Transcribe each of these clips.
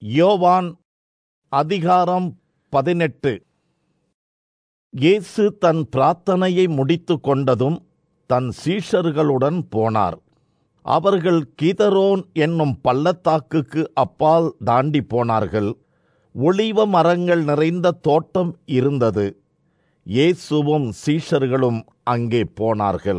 யோவான் அதிகாரம் பதினெட்டு இயேசு தன் பிரார்த்தனையை முடித்து கொண்டதும் தன் சீஷர்களுடன் போனார் அவர்கள் கீதரோன் என்னும் பள்ளத்தாக்குக்கு அப்பால் தாண்டி போனார்கள் ஒளிவ மரங்கள் நிறைந்த தோட்டம் இருந்தது இயேசுவும் சீஷர்களும் அங்கே போனார்கள்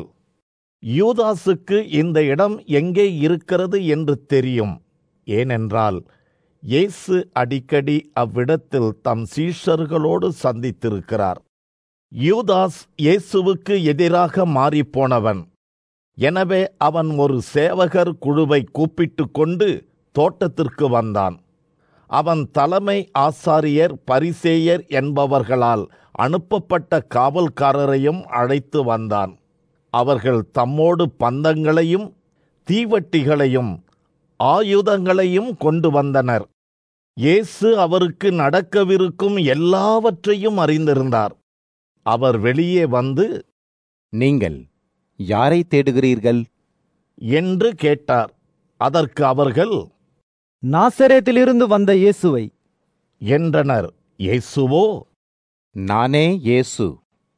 யூதாசுக்கு இந்த இடம் எங்கே இருக்கிறது என்று தெரியும் ஏனென்றால் இயேசு அடிக்கடி அவ்விடத்தில் தம் சீஷர்களோடு சந்தித்திருக்கிறார் யூதாஸ் இயேசுவுக்கு எதிராக மாறிப்போனவன் எனவே அவன் ஒரு சேவகர் குழுவை கூப்பிட்டு கொண்டு தோட்டத்திற்கு வந்தான் அவன் தலைமை ஆசாரியர் பரிசேயர் என்பவர்களால் அனுப்பப்பட்ட காவல்காரரையும் அழைத்து வந்தான் அவர்கள் தம்மோடு பந்தங்களையும் தீவட்டிகளையும் ஆயுதங்களையும் கொண்டு வந்தனர் இயேசு அவருக்கு நடக்கவிருக்கும் எல்லாவற்றையும் அறிந்திருந்தார் அவர் வெளியே வந்து நீங்கள் யாரை தேடுகிறீர்கள் என்று கேட்டார் அதற்கு அவர்கள் நாசரேத்திலிருந்து வந்த இயேசுவை என்றனர் இயேசுவோ நானே இயேசு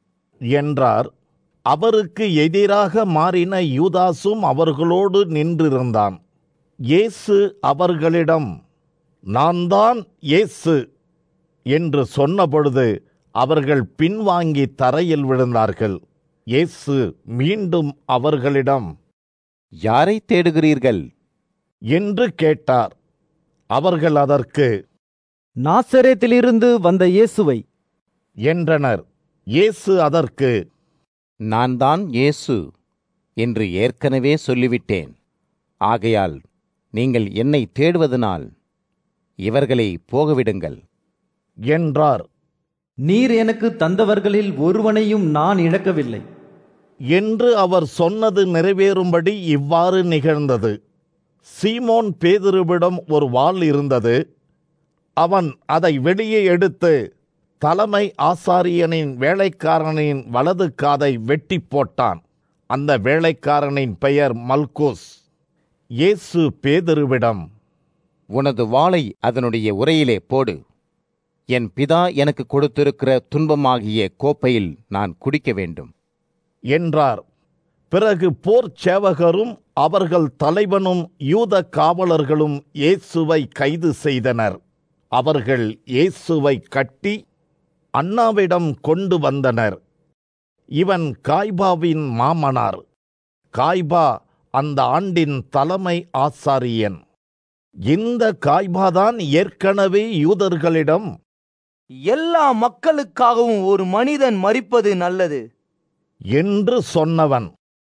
என்றார் அவருக்கு எதிராக மாறின யூதாசும் அவர்களோடு நின்றிருந்தான் இயேசு அவர்களிடம் நான் தான் இயேசு என்று சொன்னபொழுது அவர்கள் பின்வாங்கி தரையில் விழுந்தார்கள் இயேசு மீண்டும் அவர்களிடம் யாரை தேடுகிறீர்கள் என்று கேட்டார் அவர்கள் அதற்கு நாசரேத்திலிருந்து வந்த இயேசுவை என்றனர் இயேசு அதற்கு நான் தான் இயேசு என்று ஏற்கனவே சொல்லிவிட்டேன் ஆகையால் நீங்கள் என்னை தேடுவதனால் இவர்களை போகவிடுங்கள் என்றார் நீர் எனக்கு தந்தவர்களில் ஒருவனையும் நான் இழக்கவில்லை என்று அவர் சொன்னது நிறைவேறும்படி இவ்வாறு நிகழ்ந்தது சீமோன் பேதுருவிடம் ஒரு வாள் இருந்தது அவன் அதை வெளியே எடுத்து தலைமை ஆசாரியனின் வேலைக்காரனின் வலது காதை வெட்டி போட்டான் அந்த வேலைக்காரனின் பெயர் மல்கோஸ் இயேசு பேதுருவிடம் உனது வாளை அதனுடைய உரையிலே போடு என் பிதா எனக்கு கொடுத்திருக்கிற துன்பமாகிய கோப்பையில் நான் குடிக்க வேண்டும் என்றார் பிறகு போர் சேவகரும் அவர்கள் தலைவனும் யூத காவலர்களும் இயேசுவை கைது செய்தனர் அவர்கள் இயேசுவை கட்டி அண்ணாவிடம் கொண்டு வந்தனர் இவன் காய்பாவின் மாமனார் காய்பா அந்த ஆண்டின் தலைமை ஆசாரியன் இந்த காய்பாதான் ஏற்கனவே யூதர்களிடம் எல்லா மக்களுக்காகவும் ஒரு மனிதன் மரிப்பது நல்லது என்று சொன்னவன்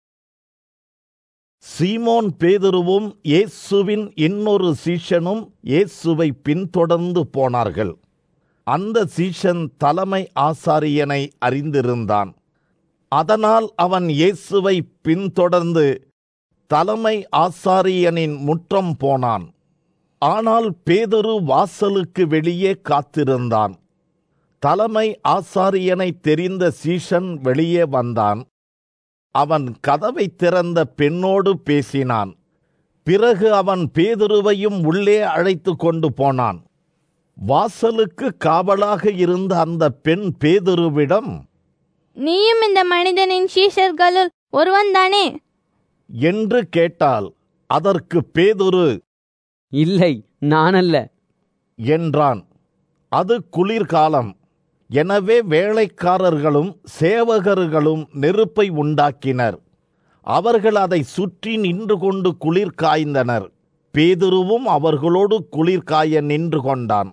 சீமோன் பேதுருவும் இயேசுவின் இன்னொரு சீஷனும் இயேசுவை பின்தொடர்ந்து போனார்கள் அந்த சீஷன் தலைமை ஆசாரியனை அறிந்திருந்தான் அதனால் அவன் இயேசுவை பின்தொடர்ந்து தலைமை ஆசாரியனின் முற்றம் போனான் ஆனால் பேதுரு வாசலுக்கு வெளியே காத்திருந்தான் தலைமை ஆசாரியனை தெரிந்த சீஷன் வெளியே வந்தான் அவன் கதவை திறந்த பெண்ணோடு பேசினான் பிறகு அவன் பேதுருவையும் உள்ளே அழைத்து கொண்டு போனான் வாசலுக்கு காவலாக இருந்த அந்த பெண் பேதுருவிடம் நீயும் இந்த மனிதனின் சீஷர்களுள் ஒருவன்தானே என்று கேட்டாள் அதற்கு பேதுரு இல்லை நானல்ல என்றான் அது குளிர்காலம் எனவே வேலைக்காரர்களும் சேவகர்களும் நெருப்பை உண்டாக்கினர் அவர்கள் அதை சுற்றி நின்று கொண்டு குளிர் காய்ந்தனர் பேதுருவும் அவர்களோடு குளிர் காய நின்று கொண்டான்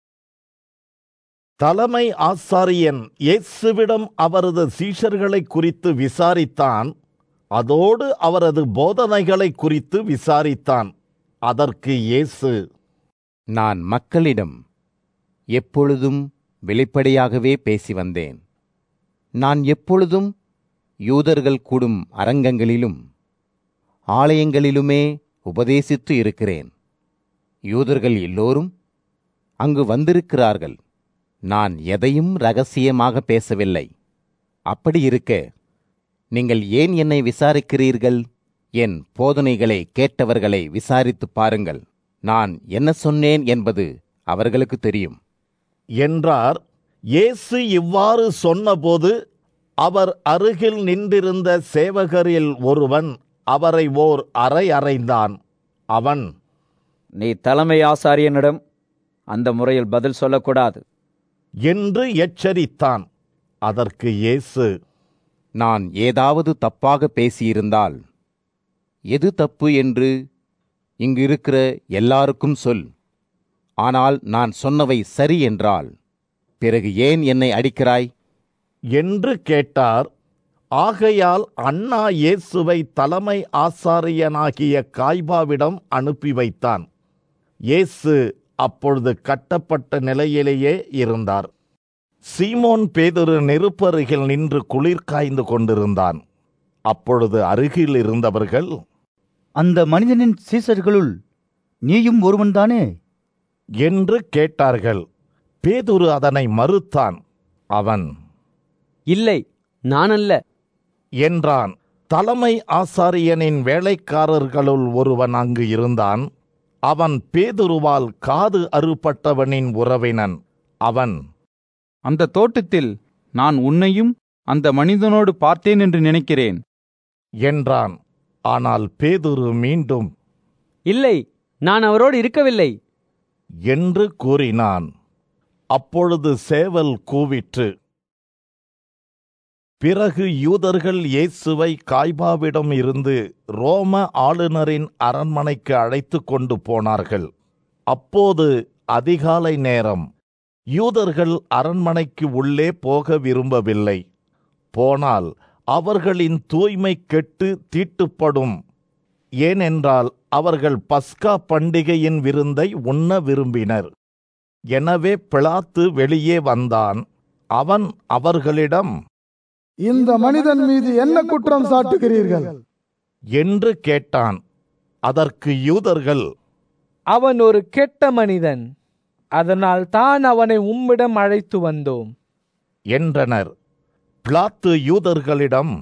தலைமை ஆசாரியன் இயேசுவிடம் அவரது சீஷர்களை குறித்து விசாரித்தான் அதோடு அவரது போதனைகளை குறித்து விசாரித்தான் அதற்கு இயேசு நான் மக்களிடம் எப்பொழுதும் வெளிப்படையாகவே பேசி வந்தேன் நான் எப்பொழுதும் யூதர்கள் கூடும் அரங்கங்களிலும் ஆலயங்களிலுமே உபதேசித்து இருக்கிறேன் யூதர்கள் எல்லோரும் அங்கு வந்திருக்கிறார்கள் நான் எதையும் ரகசியமாக பேசவில்லை அப்படி இருக்க நீங்கள் ஏன் என்னை விசாரிக்கிறீர்கள் என் போதனைகளை கேட்டவர்களை விசாரித்துப் பாருங்கள் நான் என்ன சொன்னேன் என்பது அவர்களுக்கு தெரியும் என்றார் இயேசு இவ்வாறு சொன்னபோது அவர் அருகில் நின்றிருந்த சேவகரில் ஒருவன் அவரை ஓர் அறை அறைந்தான் அவன் நீ தலைமை ஆசாரியனிடம் அந்த முறையில் பதில் சொல்லக்கூடாது என்று எச்சரித்தான் அதற்கு இயேசு நான் ஏதாவது தப்பாக பேசியிருந்தால் எது தப்பு என்று இங்கு இருக்கிற எல்லாருக்கும் சொல் ஆனால் நான் சொன்னவை சரி என்றால் பிறகு ஏன் என்னை அடிக்கிறாய் என்று கேட்டார் ஆகையால் அண்ணா இயேசுவை தலைமை ஆசாரியனாகிய காய்பாவிடம் அனுப்பி வைத்தான் இயேசு அப்பொழுது கட்டப்பட்ட நிலையிலேயே இருந்தார் சீமோன் பேதுரு நெருப்பருகில் நின்று குளிர் காய்ந்து கொண்டிருந்தான் அப்பொழுது அருகில் இருந்தவர்கள் அந்த மனிதனின் சீசர்களுள் நீயும் ஒருவன்தானே என்று கேட்டார்கள் பேதுரு அதனை மறுத்தான் அவன் இல்லை நான் அல்ல என்றான் தலைமை ஆசாரியனின் வேலைக்காரர்களுள் ஒருவன் அங்கு இருந்தான் அவன் பேதுருவால் காது அறுபட்டவனின் உறவினன் அவன் அந்த தோட்டத்தில் நான் உன்னையும் அந்த மனிதனோடு பார்த்தேன் என்று நினைக்கிறேன் என்றான் ஆனால் பேதுரு மீண்டும் இல்லை நான் அவரோடு இருக்கவில்லை என்று கூறினான் அப்பொழுது சேவல் கூவிற்று பிறகு யூதர்கள் இயேசுவை காய்பாவிடம் இருந்து ரோம ஆளுநரின் அரண்மனைக்கு அழைத்து கொண்டு போனார்கள் அப்போது அதிகாலை நேரம் யூதர்கள் அரண்மனைக்கு உள்ளே போக விரும்பவில்லை போனால் அவர்களின் தூய்மை கெட்டு தீட்டுப்படும் ஏனென்றால் அவர்கள் பஸ்கா பண்டிகையின் விருந்தை உண்ண விரும்பினர் எனவே பிலாத்து வெளியே வந்தான் அவன் அவர்களிடம் இந்த மனிதன் மீது என்ன குற்றம் சாட்டுகிறீர்கள் என்று கேட்டான் அதற்கு யூதர்கள் அவன் ஒரு கெட்ட மனிதன் அதனால் தான் அவனை உம்மிடம் அழைத்து வந்தோம் என்றனர் பிலாத்து யூதர்களிடம்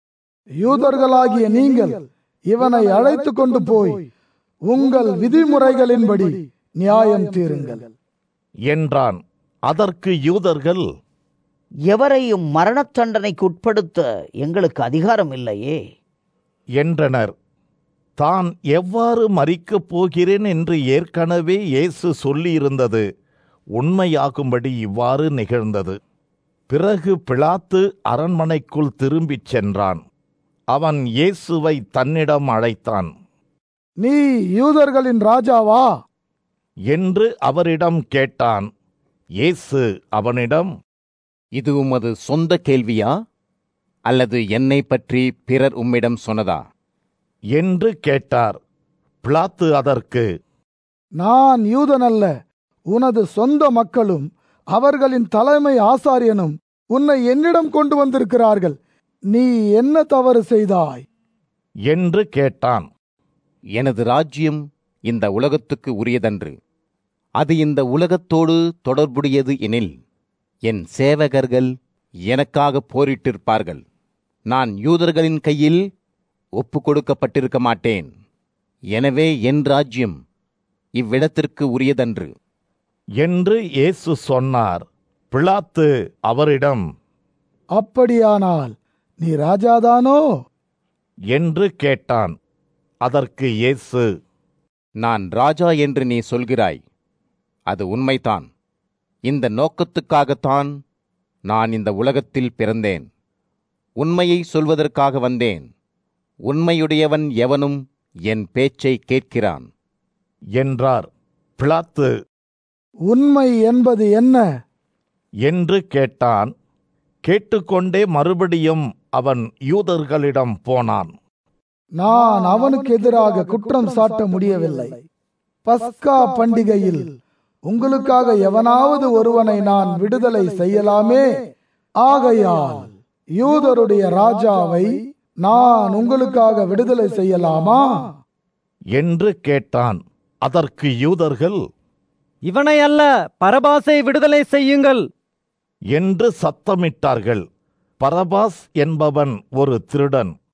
யூதர்களாகிய நீங்கள் இவனை அழைத்து கொண்டு போய் உங்கள் விதிமுறைகளின்படி நியாயம் தீருங்கள் என்றான் அதற்கு யூதர்கள் எவரையும் மரணத் தண்டனைக்கு உட்படுத்த எங்களுக்கு அதிகாரம் இல்லையே என்றனர் தான் எவ்வாறு மறிக்கப் போகிறேன் என்று ஏற்கனவே இயேசு சொல்லியிருந்தது உண்மையாகும்படி இவ்வாறு நிகழ்ந்தது பிறகு பிலாத்து அரண்மனைக்குள் திரும்பிச் சென்றான் அவன் இயேசுவை தன்னிடம் அழைத்தான் நீ யூதர்களின் ராஜாவா என்று அவரிடம் கேட்டான் இயேசு அவனிடம் இது உமது சொந்த கேள்வியா அல்லது என்னை பற்றி பிறர் உம்மிடம் சொன்னதா என்று கேட்டார் பிலாத்து அதற்கு நான் யூதனல்ல உனது சொந்த மக்களும் அவர்களின் தலைமை ஆசாரியனும் உன்னை என்னிடம் கொண்டு வந்திருக்கிறார்கள் நீ என்ன தவறு செய்தாய் என்று கேட்டான் எனது ராஜ்யம் இந்த உலகத்துக்கு உரியதன்று அது இந்த உலகத்தோடு தொடர்புடையது எனில் என் சேவகர்கள் எனக்காக போரிட்டிருப்பார்கள் நான் யூதர்களின் கையில் ஒப்பு கொடுக்கப்பட்டிருக்க மாட்டேன் எனவே என் ராஜ்யம் இவ்விடத்திற்கு உரியதன்று என்று இயேசு சொன்னார் பிலாத்து அவரிடம் அப்படியானால் நீ ராஜாதானோ என்று கேட்டான் அதற்கு இயேசு நான் ராஜா என்று நீ சொல்கிறாய் அது உண்மைதான் இந்த நோக்கத்துக்காகத்தான் நான் இந்த உலகத்தில் பிறந்தேன் உண்மையை சொல்வதற்காக வந்தேன் உண்மையுடையவன் எவனும் என் பேச்சை கேட்கிறான் என்றார் பிலாத்து உண்மை என்பது என்ன என்று கேட்டான் கேட்டுக்கொண்டே மறுபடியும் அவன் யூதர்களிடம் போனான் நான் அவனுக்கு எதிராக குற்றம் சாட்ட முடியவில்லை பஸ்கா பண்டிகையில் உங்களுக்காக எவனாவது ஒருவனை நான் விடுதலை செய்யலாமே ஆகையால் யூதருடைய ராஜாவை நான் உங்களுக்காக விடுதலை செய்யலாமா என்று கேட்டான் அதற்கு யூதர்கள் இவனை அல்ல பரபாசை விடுதலை செய்யுங்கள் என்று சத்தமிட்டார்கள் பரபாஸ் என்பவன் ஒரு திருடன்